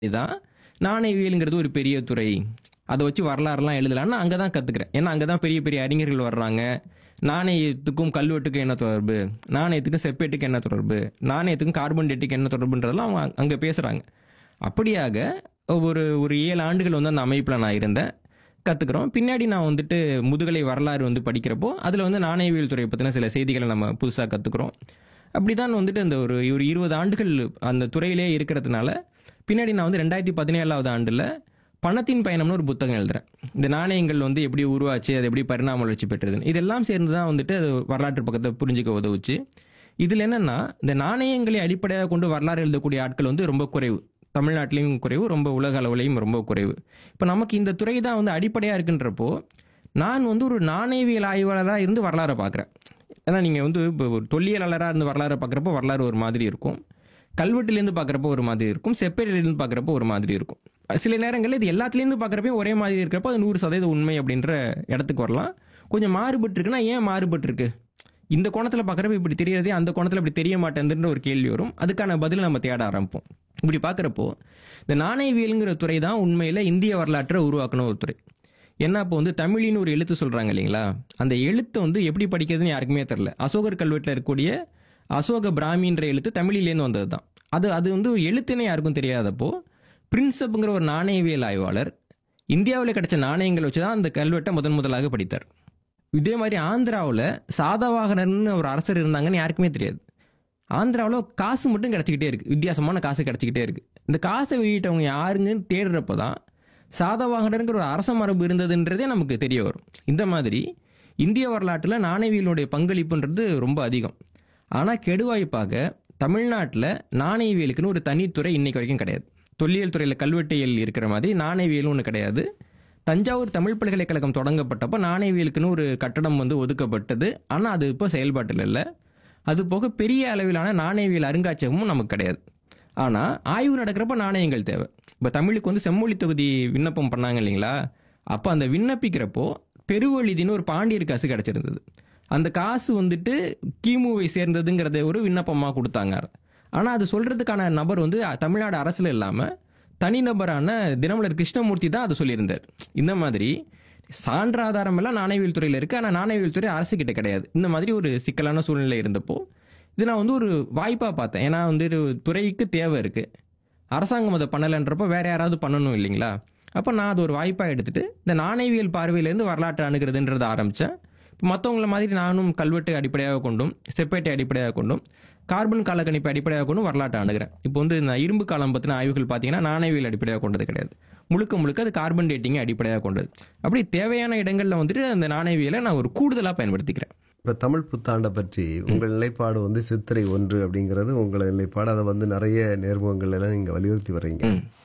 தான் நாணயவியலுங்கிறது ஒரு பெரிய துறை அதை வச்சு வரலாறுலாம் எழுதலாம்னு அங்கே தான் கற்றுக்கிறேன் ஏன்னா அங்கே தான் பெரிய பெரிய அறிஞர்கள் வர்றாங்க நாணயத்துக்கும் கல்வெட்டுக்கும் என்ன தொடர்பு நாணயத்துக்கும் செப்பேட்டுக்கு என்ன தொடர்பு நாணயத்துக்கும் கார்பன் டேட்டுக்கு என்ன தொடர்புன்றதெல்லாம் அவங்க அங்கே பேசுகிறாங்க அப்படியாக ஒரு ஒரு ஏழு ஆண்டுகள் வந்து அந்த அமைப்பில் நான் இருந்தேன் கற்றுக்குறோம் பின்னாடி நான் வந்துட்டு முதுகலை வரலாறு வந்து படிக்கிறப்போ அதில் வந்து நாணயவியல் துறையை பற்றின சில செய்திகளை நம்ம புதுசாக கற்றுக்குறோம் அப்படி தான் வந்துட்டு அந்த ஒரு ஒரு இருபது ஆண்டுகள் அந்த துறையிலே இருக்கிறதுனால பின்னாடி நான் வந்து ரெண்டாயிரத்தி பதினேழாவது ஆண்டில் பணத்தின் பயணம்னு ஒரு புத்தகம் எழுதுறேன் இந்த நாணயங்கள் வந்து எப்படி உருவாச்சு அது எப்படி பரிணாம வளர்ச்சி பெற்றதுன்னு இதெல்லாம் சேர்ந்து தான் வந்துட்டு அது வரலாற்று பக்கத்தை புரிஞ்சுக்க உதவுச்சு இதில் என்னன்னா இந்த நாணயங்களை அடிப்படையாக கொண்டு வரலாறு எழுதக்கூடிய ஆட்கள் வந்து ரொம்ப குறைவு தமிழ்நாட்டிலையும் குறைவு ரொம்ப உலக அளவுலையும் ரொம்ப குறைவு இப்போ நமக்கு இந்த துறை தான் வந்து அடிப்படையாக இருக்குன்றப்போ நான் வந்து ஒரு நாணயவியல் ஆய்வாளராக இருந்து வரலாறை பார்க்குறேன் ஏன்னா நீங்கள் வந்து இப்போ ஒரு தொல்லியலாளராக இருந்து வரலாறை பார்க்குறப்போ வரலாறு ஒரு மாதிரி இருக்கும் கல்வெட்டுலேருந்து பார்க்குறப்போ ஒரு மாதிரி இருக்கும் செப்பேரிலேருந்து பார்க்குறப்போ ஒரு மாதிரி இருக்கும் சில நேரங்களில் இது எல்லாத்துலேருந்து பார்க்குறப்போ ஒரே மாதிரி இருக்கிறப்போ அது நூறு சதவீதம் உண்மை அப்படின்ற இடத்துக்கு வரலாம் கொஞ்சம் மாறுபட்டு இருக்குன்னா ஏன் மாறுபட்டு இருக்கு இந்த கோணத்தில் பார்க்குறப்ப இப்படி தெரியறதே அந்த கோணத்தில் இப்படி தெரிய மாட்டேங்குதுன்ற ஒரு கேள்வி வரும் அதுக்கான பதில் நம்ம தேட ஆரம்பிப்போம் இப்படி பார்க்குறப்போ இந்த நாணயவியலுங்கிற துறை தான் உண்மையில் இந்திய வரலாற்றை உருவாக்கின ஒரு துறை என்ன இப்போ வந்து தமிழின்னு ஒரு எழுத்து சொல்கிறாங்க இல்லைங்களா அந்த எழுத்தை வந்து எப்படி படிக்கிறதுன்னு யாருக்குமே தெரில அசோகர் கல்வெட்டில் இருக்கக்கூடிய அசோக பிராமின்ற எழுத்து தமிழிலேருந்து வந்தது தான் அது அது வந்து ஒரு எழுத்துனே யாருக்கும் தெரியாதப்போ பிரின்சப்புங்கிற ஒரு நாணயவியல் ஆய்வாளர் இந்தியாவில் கிடைச்ச நாணயங்கள் வச்சு தான் அந்த கல்வெட்டை முதன் முதலாக படித்தார் இதே மாதிரி ஆந்திராவில் சாதவாகனர்னு ஒரு அரசர் இருந்தாங்கன்னு யாருக்குமே தெரியாது ஆந்திராவில் காசு மட்டும் கிடச்சிக்கிட்டே இருக்கு வித்தியாசமான காசு கிடச்சிக்கிட்டே இருக்கு இந்த காசை வெளியிட்டவங்க யாருங்கன்னு தேடுறப்போ தான் சாதவாகனருங்கிற ஒரு அரச மரபு இருந்ததுன்றதே நமக்கு தெரிய வரும் இந்த மாதிரி இந்திய வரலாற்றில் நாணயவியலுடைய பங்களிப்புன்றது ரொம்ப அதிகம் ஆனால் கெடுவாய்ப்பாக தமிழ்நாட்டில் நாணயவியலுக்குன்னு ஒரு தனித்துறை இன்னைக்கு வரைக்கும் கிடையாது தொல்லியல் துறையில் கல்வெட்டியல் இருக்கிற மாதிரி நாணயவியலும் ஒன்று கிடையாது தஞ்சாவூர் தமிழ் பல்கலைக்கழகம் தொடங்கப்பட்டப்போ நாணயவியலுக்குன்னு ஒரு கட்டடம் வந்து ஒதுக்கப்பட்டது ஆனால் அது இப்போ செயல்பாட்டில் இல்லை அது போக பெரிய அளவிலான நாணயவியல் அருங்காட்சியகமும் நமக்கு கிடையாது ஆனால் ஆய்வு நடக்கிறப்ப நாணயங்கள் தேவை இப்போ தமிழுக்கு வந்து செம்மொழி தொகுதி விண்ணப்பம் பண்ணாங்க இல்லைங்களா அப்போ அந்த விண்ணப்பிக்கிறப்போ பெருவழிதின்னு ஒரு பாண்டியர் காசு கிடச்சிருந்தது அந்த காசு வந்துட்டு கிமுவை சேர்ந்ததுங்கிறத ஒரு விண்ணப்பமாக கொடுத்தாங்க ஆனால் அது சொல்கிறதுக்கான நபர் வந்து தமிழ்நாடு அரசில் இல்லாமல் தனிநபரான தினமலர் கிருஷ்ணமூர்த்தி தான் அதை சொல்லியிருந்தார் இந்த மாதிரி சான்றாதாரம் எல்லாம் நாணயவியல் துறையில் இருக்குது ஆனால் நாணயவியல் துறை அரசு கிட்ட கிடையாது இந்த மாதிரி ஒரு சிக்கலான சூழ்நிலை இருந்தப்போ இது நான் வந்து ஒரு வாய்ப்பாக பார்த்தேன் ஏன்னா வந்து ஒரு துறைக்கு தேவை இருக்குது அரசாங்கம் அதை பண்ணலைன்றப்போ வேற யாராவது பண்ணணும் இல்லைங்களா அப்போ நான் அது ஒரு வாய்ப்பாக எடுத்துட்டு இந்த நாணயவியல் பார்வையிலேருந்து வரலாற்று அணுகிறதுன்றதை ஆரம்பித்தேன் இப்போ மற்றவங்கள மாதிரி நானும் கல்வெட்டு அடிப்படையாக கொண்டும் செப்பேட்டை அடிப்படையாக கொண்டும் கார்பன் காலக்கணிப்பை அடிப்படையாக கொண்டும் வரலாற்றை அணுகிறேன் இப்போ வந்து இந்த இரும்பு காலம் பற்றின ஆய்வுகள் பார்த்தீங்கன்னா நாணயவியல் அடிப்படையாக கொண்டது கிடையாது முழுக்க முழுக்க அது கார்பன் டேட்டிங்கை அடிப்படையாக கொண்டது அப்படி தேவையான இடங்களில் வந்துட்டு அந்த நாணயவியலை நான் ஒரு கூடுதலாக பயன்படுத்திக்கிறேன் இப்போ தமிழ் புத்தாண்டை பற்றி உங்கள் நிலைப்பாடு வந்து சித்திரை ஒன்று அப்படிங்கிறது உங்கள் நிலைப்பாடு அதை வந்து நிறைய நேர்முகங்கள் எல்லாம் நீங்கள் வலியுறுத்தி வர்றீங்க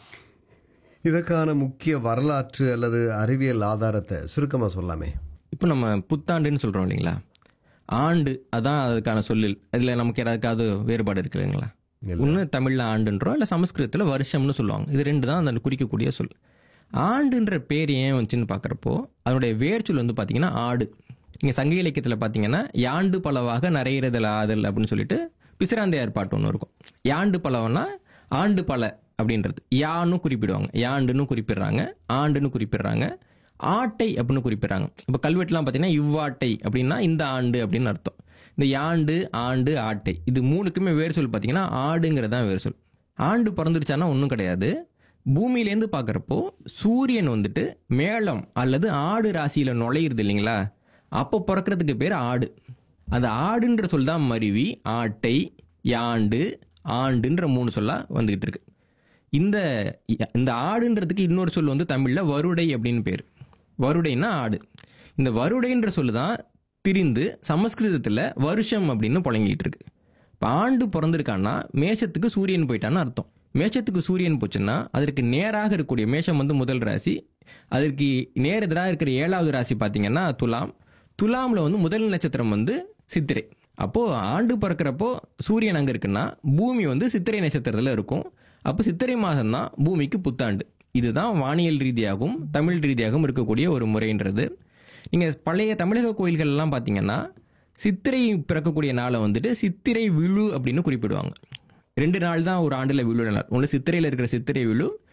இதற்கான முக்கிய வரலாற்று அல்லது அறிவியல் ஆதாரத்தை சுருக்கமாக சொல்லாமே இப்போ நம்ம புத்தாண்டுன்னு சொல்கிறோம் இல்லைங்களா ஆண்டு அதான் அதுக்கான சொல்லில் அதில் நமக்கு யாராவது வேறுபாடு இருக்கு இல்லைங்களா ஒன்று தமிழில் ஆண்டுன்றோம் இல்லை சமஸ்கிருதத்தில் வருஷம்னு சொல்லுவாங்க இது ரெண்டு தான் அந்த குறிக்கக்கூடிய சொல் ஆண்டுன்ற பேர் ஏன் வந்துச்சுன்னு பார்க்குறப்போ அதனுடைய வேர்ச்சொல் வந்து பார்த்தீங்கன்னா ஆடு நீங்கள் சங்க இலக்கியத்தில் பார்த்தீங்கன்னா யாண்டு பலவாக நரையிறதல் ஆதல் அப்படின்னு சொல்லிட்டு பிசிராந்தையார் பாட்டு ஒன்று இருக்கும் யாண்டு பலவனா ஆண்டு பல அப்படின்றது யான்னு குறிப்பிடுவாங்க யாண்டுன்னு குறிப்பிடுறாங்க ஆண்டுன்னு குறிப்பிடுறாங்க ஆட்டை அப்படின்னு குறிப்பிடுறாங்க இப்போ கல்வெட்டுலாம் பார்த்தீங்கன்னா இவ்வாட்டை அப்படின்னா இந்த ஆண்டு அப்படின்னு அர்த்தம் இந்த யாண்டு ஆண்டு ஆட்டை இது மூணுக்குமே வேறு சொல் பார்த்தீங்கன்னா ஆடுங்கிறது தான் வேறு சொல் ஆண்டு பிறந்துருச்சானா ஒன்றும் கிடையாது பூமியிலேருந்து பார்க்குறப்போ சூரியன் வந்துட்டு மேளம் அல்லது ஆடு ராசியில் நுழையிறது இல்லைங்களா அப்போ பிறக்கிறதுக்கு பேர் ஆடு அந்த ஆடுன்ற சொல் தான் மருவி ஆட்டை யாண்டு ஆண்டுன்ற மூணு சொல்லாக வந்துக்கிட்டு இருக்கு இந்த இந்த ஆடுன்றதுக்கு இன்னொரு சொல் வந்து தமிழில் வருடை அப்படின்னு பேர் வருடைன்னா ஆடு இந்த வருடைன்ற சொல்லு தான் திரிந்து சமஸ்கிருதத்தில் வருஷம் அப்படின்னு புழங்கிட்டு இருக்கு இப்போ ஆண்டு பிறந்திருக்கான்னா மேஷத்துக்கு சூரியன் போயிட்டான்னு அர்த்தம் மேஷத்துக்கு சூரியன் போச்சுன்னா அதற்கு நேராக இருக்கக்கூடிய மேஷம் வந்து முதல் ராசி அதற்கு நேர் எதிராக இருக்கிற ஏழாவது ராசி பார்த்தீங்கன்னா துலாம் துலாமில் வந்து முதல் நட்சத்திரம் வந்து சித்திரை அப்போது ஆண்டு பிறக்கிறப்போ சூரியன் அங்கே இருக்குன்னா பூமி வந்து சித்திரை நட்சத்திரத்தில் இருக்கும் அப்போ சித்திரை மாதம் தான் பூமிக்கு புத்தாண்டு இதுதான் வானியல் ரீதியாகவும் தமிழ் ரீதியாகவும் இருக்கக்கூடிய ஒரு முறைன்றது நீங்கள் பழைய தமிழக கோயில்கள்லாம் பார்த்தீங்கன்னா சித்திரை பிறக்கக்கூடிய நாளை வந்துட்டு சித்திரை விழு அப்படின்னு குறிப்பிடுவாங்க ரெண்டு நாள் தான் ஒரு ஆண்டில் விழு நாள் ஒன்று சித்திரையில் இருக்கிற சித்திரை விழு